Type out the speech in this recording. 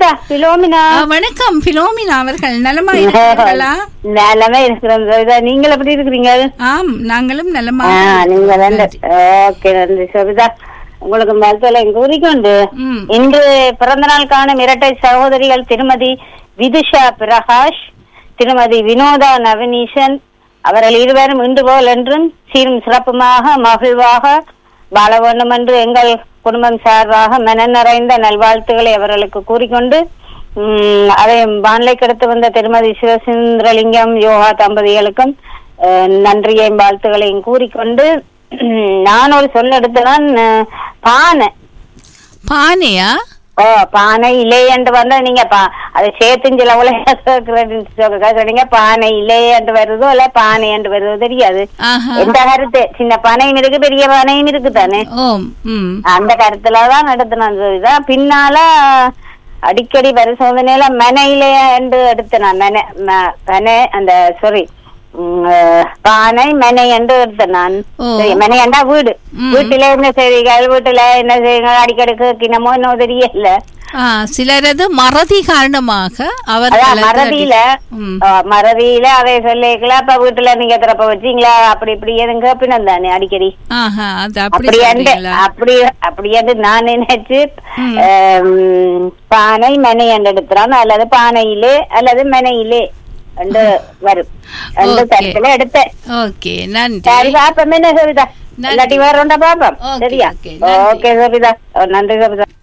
சபிதா பிலோமினா ஆ, வணக்கம் பிலோமினா அவர்கள் நலமா இருக்கிறீர்களா நலமே இருக்கிறோம் சபிதா நீங்கள் எப்படி இருக்கிறீங்க ஆம் நாங்களும் நலமா ஆ, நீங்க ரெண்டு ஓகே நன்றி சபிதா உங்களுக்கு மருத்துவ கூறிக்கொண்டு ம். இன்று பிறந்த நாள் காணும் இரட்டை சகோதரிகள் திருமதி விதுஷா பிரகாஷ் திருமதி வினோதா நவனீசன் அவர்கள் இருவரும் இன்று போல் என்றும் சீரும் சிறப்புமாக மகிழ்வாக வாழ வேண்டும் என்று எங்கள் குடும்பம் சார்பாக மன நிறைந்த நல்வாழ்த்துக்களை அவர்களுக்கு கூறிக்கொண்டு உம், அதை வானிலை கடத்து வந்த திருமதி சிவசுந்தரலிங்கம் யோகா தம்பதிகளுக்கும் அஹ், நன்றியையும் வாழ்த்துக்களையும் கூறிக்கொண்டு நான் ஒரு சொல்ல எடுத்ததான் பானை பானையா ஓ பானை இலையண்டு வந்தா நீங்க பா அதை சேர்த்து சில உலக பானை இலையண்டு வருதோ இல்ல பானை என்று வருதோ தெரியாது ஆஹா எந்த கருத்து சின்ன பானையும் இருக்கு பெரிய பானையும் இருக்கு தானே ஓம் ம் அந்த கருத்துலதான் நடத்தினான் இதுதான் பின்னால அடிக்கடி பரிசோதனையில மெனையில என்று எடுத்தனான் மெனை ம- பனை அந்த சாரி பானை மெனை என்று எடுத்தேன் நான் ஓ. சரி, மெனை என்றா வீடு ம். வீட்டுல என்ன செய்வீர்கள் வீட்டுல என்ன செய்வீங்க அடிக்கடி கேட்கணுமோ இன்னும் தெரியல ஆ சிலரது மறதி காரணமாக அதான் அவர்கள் மறதியில ம். ஆ, மறதியில அதை சொல்லிக்கலாம் அப்ப வீட்டுல நீங்க திறப்ப வச்சீங்களா அப்படி இப்படி எதுவும் கேப்பினம் தானே அடிக்கடி ஆஹா அது அப்படி அப்படி என்று சொல்றீங்களா அப்படி அப்படி என்று நான் நினைச்சு ம். ஆம், பானை மனை என்று எடுத்துறான் அல்லது பானையிலே அல்லது மனையிலே என்று வரும் அந்த Okay. தரத்துல எடுத்தேன் ஓகே நன்றி சரி பாப்போம் என்ன சவிதா நன்றி. இல்லாட்டி வேற ஒன்றா பாப்போம் Okay, சரியா okay, நன்றி. ஓகே சவிதா ஓ, நன்றி சவிதா